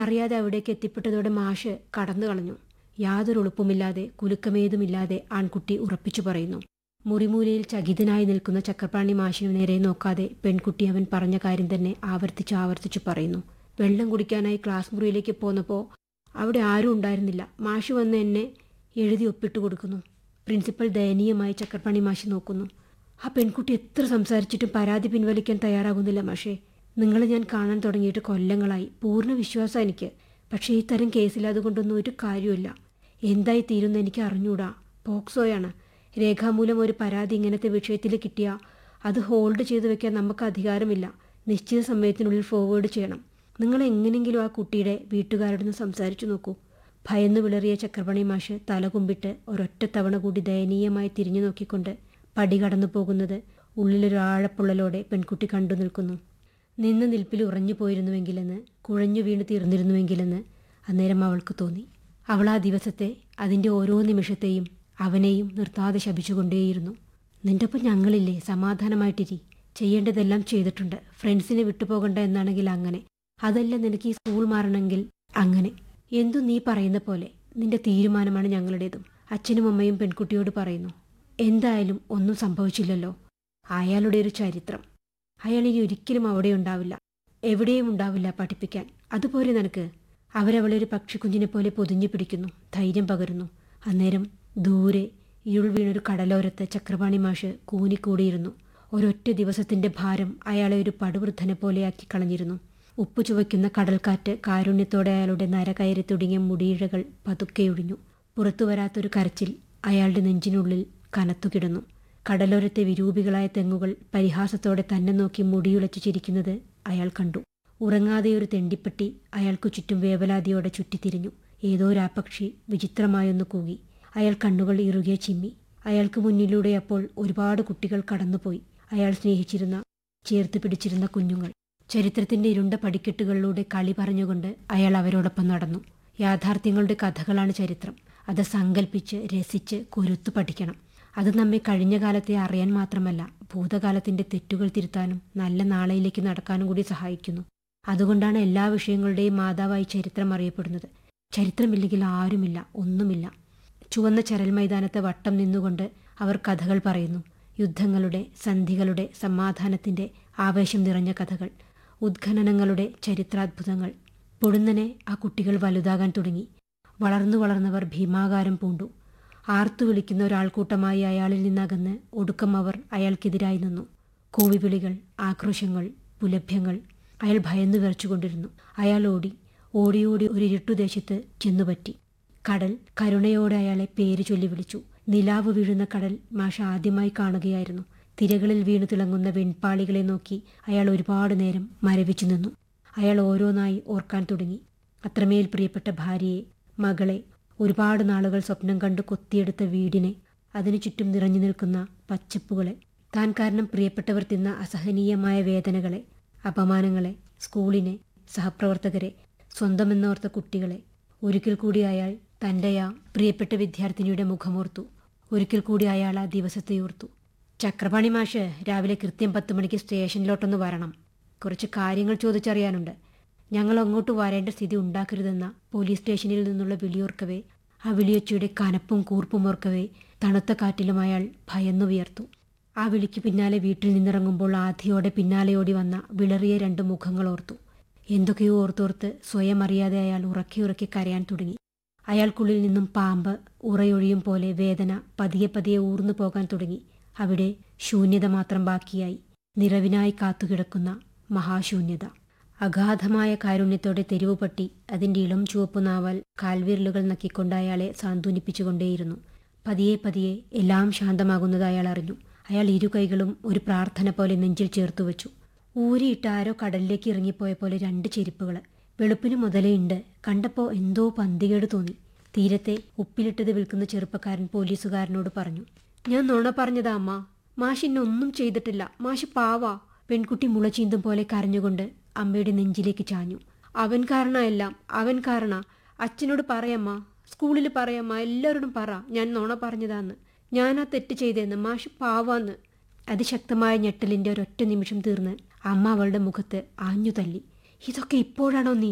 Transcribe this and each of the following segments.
അറിയാതെ അവിടേക്ക് എത്തിപ്പെട്ടതോടെ മാഷ് കടന്നു കളഞ്ഞു യാതൊരു ഉളുപ്പുമില്ലാതെ കുലുക്കമേതുമില്ലാതെ ആൺകുട്ടി ഉറപ്പിച്ചു പറയുന്നു മുറിമൂലയിൽ ചകിതനായി നിൽക്കുന്ന ചക്രപാണി മാഷിനു നേരെ നോക്കാതെ പെൺകുട്ടി അവൻ പറഞ്ഞ കാര്യം തന്നെ ആവർത്തിച്ച് ആവർത്തിച്ചു പറയുന്നു വെള്ളം കുടിക്കാനായി ക്ലാസ് മുറിയിലേക്ക് പോന്നപ്പോൾ അവിടെ ആരും ഉണ്ടായിരുന്നില്ല മാഷ് വന്ന് എന്നെ എഴുതി ഒപ്പിട്ട് കൊടുക്കുന്നു പ്രിൻസിപ്പൽ ദയനീയമായി ചക്രപാണി മാഷി നോക്കുന്നു ആ പെൺകുട്ടി എത്ര സംസാരിച്ചിട്ടും പരാതി പിൻവലിക്കാൻ തയ്യാറാകുന്നില്ല മാഷേ നിങ്ങളെ ഞാൻ കാണാൻ തുടങ്ങിയിട്ട് കൊല്ലങ്ങളായി പൂർണ്ണ വിശ്വാസം എനിക്ക് പക്ഷേ ഈ തരം കേസിൽ അതുകൊണ്ടൊന്നും ഒരു കാര്യമില്ല എന്തായി തീരുന്ന എനിക്ക് അറിഞ്ഞൂടാ പോക്സോയാണ് രേഖാമൂലം ഒരു പരാതി ഇങ്ങനത്തെ വിഷയത്തിൽ കിട്ടിയാൽ അത് ഹോൾഡ് ചെയ്തു വെക്കാൻ നമുക്ക് അധികാരമില്ല നിശ്ചിത സമയത്തിനുള്ളിൽ ഫോർവേഡ് ചെയ്യണം നിങ്ങൾ എങ്ങനെയെങ്കിലും ആ കുട്ടിയുടെ വീട്ടുകാരോടൊന്ന് സംസാരിച്ചു നോക്കൂ ഭയന്നു വിളറിയ ചക്രപണി മാഷ് തലകുമ്പിട്ട് ഒരൊറ്റ തവണ കൂടി ദയനീയമായി തിരിഞ്ഞു നോക്കിക്കൊണ്ട് പടി കടന്നു പോകുന്നത് ഉള്ളിലൊരു ആഴപ്പൊള്ളലോടെ പെൺകുട്ടി കണ്ടു നിൽക്കുന്നു നിന്ന് നിൽപ്പിൽ ഉറഞ്ഞു പോയിരുന്നുവെങ്കിലെന്ന് കുഴഞ്ഞു വീണ് തീർന്നിരുന്നുവെങ്കിലെന്ന് അന്നേരം അവൾക്ക് തോന്നി അവൾ ആ ദിവസത്തെ അതിൻ്റെ ഓരോ നിമിഷത്തെയും അവനെയും നിർത്താതെ ശപിച്ചുകൊണ്ടേയിരുന്നു നിന്റെ ഒപ്പം ഞങ്ങളില്ലേ സമാധാനമായിട്ടിരി ചെയ്യേണ്ടതെല്ലാം ചെയ്തിട്ടുണ്ട് ഫ്രണ്ട്സിനെ വിട്ടുപോകണ്ട എന്നാണെങ്കിൽ അങ്ങനെ അതല്ല നിനക്ക് ഈ സ്കൂൾ മാറണമെങ്കിൽ അങ്ങനെ എന്തു നീ പറയുന്ന പോലെ നിന്റെ തീരുമാനമാണ് ഞങ്ങളുടേതും അച്ഛനും അമ്മയും പെൺകുട്ടിയോട് പറയുന്നു എന്തായാലും ഒന്നും സംഭവിച്ചില്ലല്ലോ അയാളുടെ ഒരു ചരിത്രം അയാൾ ഇനി ഒരിക്കലും അവിടെ ഉണ്ടാവില്ല എവിടെയും ഉണ്ടാവില്ല പഠിപ്പിക്കാൻ അതുപോലെ നിനക്ക് അവരവളെ ഒരു പക്ഷിക്കുഞ്ഞിനെ പോലെ പൊതിഞ്ഞു പിടിക്കുന്നു ധൈര്യം പകരുന്നു അന്നേരം ദൂരെ ഇരുൾ വീണൊരു കടലോരത്ത് ചക്രപാണി മാഷ് കൂനിക്കൂടിയിരുന്നു ഒരൊറ്റ ദിവസത്തിന്റെ ഭാരം അയാളെ ഒരു പടുവൃദ്ധനെ പോലെയാക്കി കളഞ്ഞിരുന്നു ഉപ്പു ചുവയ്ക്കുന്ന കടൽക്കാറ്റ് കാരുണ്യത്തോടെ അയാളുടെ നര കയറി തുടങ്ങിയ മുടിയിഴകൾ പതുക്കെയൊഴിഞ്ഞു പുറത്തു വരാത്തൊരു കരച്ചിൽ അയാളുടെ നെഞ്ചിനുള്ളിൽ കനത്തുകിടന്നു കടലോരത്തെ വിരൂപികളായ തെങ്ങുകൾ പരിഹാസത്തോടെ തന്നെ നോക്കി മുടിയുളച്ചു ചിരിക്കുന്നത് അയാൾ കണ്ടു ഉറങ്ങാതെയൊരു തെണ്ടിപ്പെട്ടി അയാൾക്കു ചുറ്റും വേവലാതിയോടെ ചുറ്റിത്തിരിഞ്ഞു ഏതോ രാപ്പക്ഷി വിചിത്രമായൊന്നു കൂകി അയാൾ കണ്ണുകൾ ഇറുകെ ചിമ്മി അയാൾക്ക് മുന്നിലൂടെ അപ്പോൾ ഒരുപാട് കുട്ടികൾ കടന്നുപോയി അയാൾ സ്നേഹിച്ചിരുന്ന ചേർത്ത് പിടിച്ചിരുന്ന കുഞ്ഞുങ്ങൾ ചരിത്രത്തിന്റെ ഇരുണ്ട പടിക്കെട്ടുകളിലൂടെ കളി പറഞ്ഞുകൊണ്ട് അയാൾ അവരോടൊപ്പം നടന്നു യാഥാർത്ഥ്യങ്ങളുടെ കഥകളാണ് ചരിത്രം അത് സങ്കല്പിച്ച് രസിച്ച് കൊരുത്തു പഠിക്കണം അത് നമ്മെ കഴിഞ്ഞ കാലത്തെ അറിയാൻ മാത്രമല്ല ഭൂതകാലത്തിന്റെ തെറ്റുകൾ തിരുത്താനും നല്ല നാളെയിലേക്ക് നടക്കാനും കൂടി സഹായിക്കുന്നു അതുകൊണ്ടാണ് എല്ലാ വിഷയങ്ങളുടെയും മാതാവായി ചരിത്രം അറിയപ്പെടുന്നത് ചരിത്രമില്ലെങ്കിൽ ആരുമില്ല ഒന്നുമില്ല ചുവന്ന ചരൽ മൈതാനത്തെ വട്ടം നിന്നുകൊണ്ട് അവർ കഥകൾ പറയുന്നു യുദ്ധങ്ങളുടെ സന്ധികളുടെ സമാധാനത്തിന്റെ ആവേശം നിറഞ്ഞ കഥകൾ ഉദ്ഖനനങ്ങളുടെ ചരിത്രാത്ഭുതങ്ങൾ പൊടുന്നനെ ആ കുട്ടികൾ വലുതാകാൻ തുടങ്ങി വളർന്നു വളർന്നവർ ഭീമാകാരം പൂണ്ടു ആർത്തു വിളിക്കുന്ന ഒരാൾക്കൂട്ടമായി അയാളിൽ നിന്നകന്ന് ഒടുക്കം അവർ അയാൾക്കെതിരായി നിന്നു കോവിവിളികൾ ആക്രോശങ്ങൾ പുലഭ്യങ്ങൾ അയാൾ ഭയന്നു വിറച്ചുകൊണ്ടിരുന്നു അയാൾ ഓടി ഓടിയോടി ഒരു ഇരുട്ടുദേശത്ത് ചെന്നുപറ്റി കടൽ കരുണയോടെ അയാളെ പേര് ചൊല്ലി വിളിച്ചു നിലാവ് വീഴുന്ന കടൽ മാഷ ആദ്യമായി കാണുകയായിരുന്നു തിരകളിൽ വീണു തിളങ്ങുന്ന വെൺപാളികളെ നോക്കി അയാൾ ഒരുപാട് നേരം മരവിച്ചു നിന്നു അയാൾ ഓരോന്നായി ഓർക്കാൻ തുടങ്ങി അത്രമേൽ പ്രിയപ്പെട്ട ഭാര്യയെ മകളെ ഒരുപാട് നാളുകൾ സ്വപ്നം കണ്ടു കൊത്തിയെടുത്ത വീടിനെ അതിനു ചുറ്റും നിറഞ്ഞു നിൽക്കുന്ന പച്ചപ്പുകളെ താൻ കാരണം പ്രിയപ്പെട്ടവർ തിന്ന അസഹനീയമായ വേദനകളെ അപമാനങ്ങളെ സ്കൂളിനെ സഹപ്രവർത്തകരെ സ്വന്തമെന്നോർത്ത കുട്ടികളെ ഒരിക്കൽ കൂടി അയാൾ തൻ്റെ ആ പ്രിയപ്പെട്ട വിദ്യാർത്ഥിനിയുടെ മുഖമോർത്തു ഒരിക്കൽ കൂടി അയാൾ ആ ദിവസത്തെ ഓർത്തു ചക്രപാണി മാഷ് രാവിലെ കൃത്യം പത്ത് മണിക്ക് സ്റ്റേഷനിലോട്ടൊന്ന് വരണം കുറച്ച് കാര്യങ്ങൾ ചോദിച്ചറിയാനുണ്ട് ഞങ്ങൾ അങ്ങോട്ട് വരേണ്ട സ്ഥിതി ഉണ്ടാക്കരുതെന്ന പോലീസ് സ്റ്റേഷനിൽ നിന്നുള്ള വിളിയോർക്കവേ ആ വിളിയൊച്ചയുടെ കനപ്പും കൂർപ്പും ഓർക്കവേ തണുത്ത കാറ്റിലും അയാൾ ഭയന്നു വിയർത്തു ആ വിളിക്ക് പിന്നാലെ വീട്ടിൽ നിന്നിറങ്ങുമ്പോൾ ആധിയോടെ പിന്നാലെ ഓടി വന്ന വിളറിയ രണ്ട് മുഖങ്ങൾ ഓർത്തു എന്തൊക്കെയോ ഓർത്തോർത്ത് സ്വയം അറിയാതെ അയാൾ ഉറക്കി ഉറക്കി കരയാൻ തുടങ്ങി അയാൾക്കുള്ളിൽ നിന്നും പാമ്പ് ഉറയൊഴിയും പോലെ വേദന പതിയെ പതിയെ ഊർന്നു പോകാൻ തുടങ്ങി അവിടെ ശൂന്യത മാത്രം ബാക്കിയായി നിറവിനായി കാത്തുകിടക്കുന്ന മഹാശൂന്യത അഗാധമായ കാരുണ്യത്തോടെ തെരുവുപട്ടി അതിന്റെ ഇളം ചുവപ്പ് നാവാൽ കാൽവിരലുകൾ നക്കിക്കൊണ്ട് അയാളെ സാന്ത്വനിപ്പിച്ചുകൊണ്ടേയിരുന്നു പതിയെ പതിയെ എല്ലാം ശാന്തമാകുന്നത് അയാൾ അറിഞ്ഞു അയാൾ ഇരു കൈകളും ഒരു പ്രാർത്ഥന പോലെ നെഞ്ചിൽ ചേർത്തു വെച്ചു ഊരിയിട്ട് ആരോ കടലിലേക്ക് ഇറങ്ങിപ്പോയ പോലെ രണ്ട് ചെരുപ്പുകൾ വെളുപ്പിന് മുതലേയുണ്ട് കണ്ടപ്പോൾ എന്തോ പന്തികേട് തോന്നി തീരത്തെ ഉപ്പിലിട്ടത് വിൽക്കുന്ന ചെറുപ്പക്കാരൻ പോലീസുകാരനോട് പറഞ്ഞു ഞാൻ നുണ പറഞ്ഞതാ അമ്മ മാഷ് എന്നെ ഒന്നും ചെയ്തിട്ടില്ല മാഷ് പാവാ പെൺകുട്ടി മുളചീന്തും പോലെ കരഞ്ഞുകൊണ്ട് അമ്മയുടെ നെഞ്ചിലേക്ക് ചാഞ്ഞു അവൻ കാരണമെല്ലാം അവൻ കാരണ അച്ഛനോട് പറയമ്മ സ്കൂളിൽ പറയമ്മ എല്ലാവരോടും പറ ഞാൻ നുണ പറഞ്ഞതാന്ന് ഞാൻ ആ തെറ്റ് ചെയ്തതെന്ന് മാഷ് പാവാന്ന് അതിശക്തമായ ഞെട്ടലിന്റെ ഒരൊറ്റ നിമിഷം തീർന്ന് അമ്മ അവളുടെ മുഖത്ത് ആഞ്ഞു തല്ലി ഇതൊക്കെ ഇപ്പോഴാണോ നീ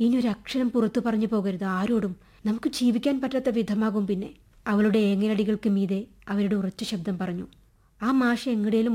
ഇനി ഒരു അക്ഷരം പുറത്തു പറഞ്ഞു പോകരുത് ആരോടും നമുക്ക് ജീവിക്കാൻ പറ്റാത്ത വിധമാകും പിന്നെ അവളുടെ ഏങ്ങലടികൾക്ക് മീതെ അവരുടെ ഉറച്ച ശബ്ദം പറഞ്ഞു ആ മാഷ് എങ്ങടേലും